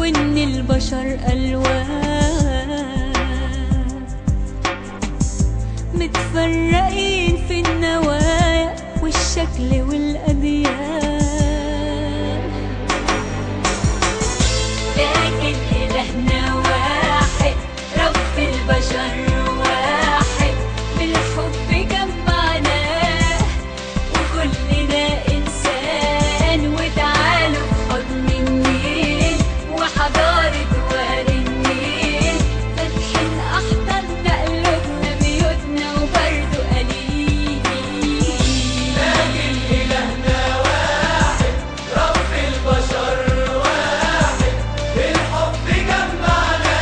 وإن البشر ألوان متفرقين في النوايا والشكل والأديان لكن إلهنا واحد رب البشر واحد بالحب جمعناه وكلنا إنسان وتعالوا في حضن النيل وحضارة وادي النيل فاتحين أحضاننا قلوبنا بيوتنا وبرضه قليل لكن إلهنا واحد رب البشر واحد بالحب جمعنا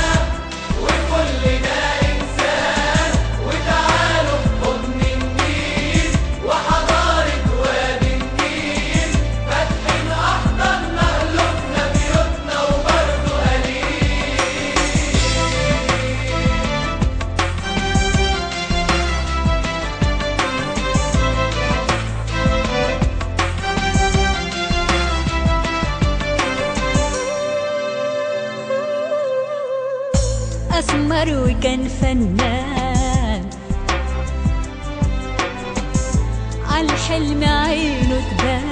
وكلنا إنسان وتعالوا في حضن النيل وحضارة وادي النيل فاتحين أحضاننا قلوبنا بيوتنا وبرضه قليل أسمر وكان فنان عالحلم عينه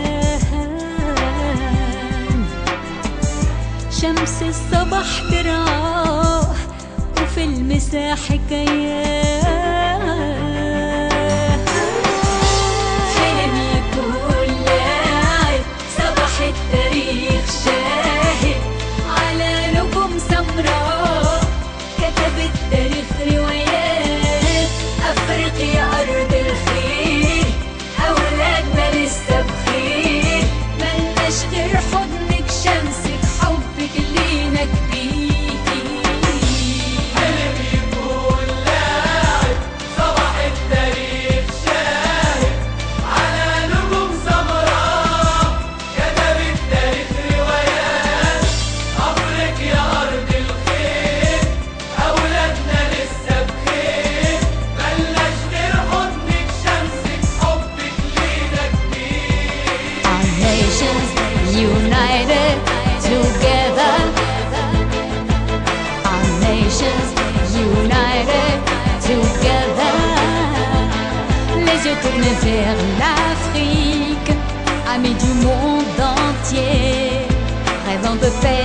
تبان شمس الصبح ترعاه وفي المساء حكايات حلم يكون لاعب صباح التاريخ شاهد على نجوم سمراء كتب التاريخ روايات أفريقيا أرض الخير أولادنا لسه بخير ملناش غير حضنك شمسك حبك لينا كبير حلم يكون لاعب صباح التاريخ شاهد على نجوم سمراء كتب التاريخ روايات أفريقيا أرض الخير أولادنا لسه بخير ملناش غير حضنك شمسك حبك لينا كبير Our nations united together. Our nations united together. Les yeux tournés vers l'Afrique, amis du monde entier. Rêvant de paix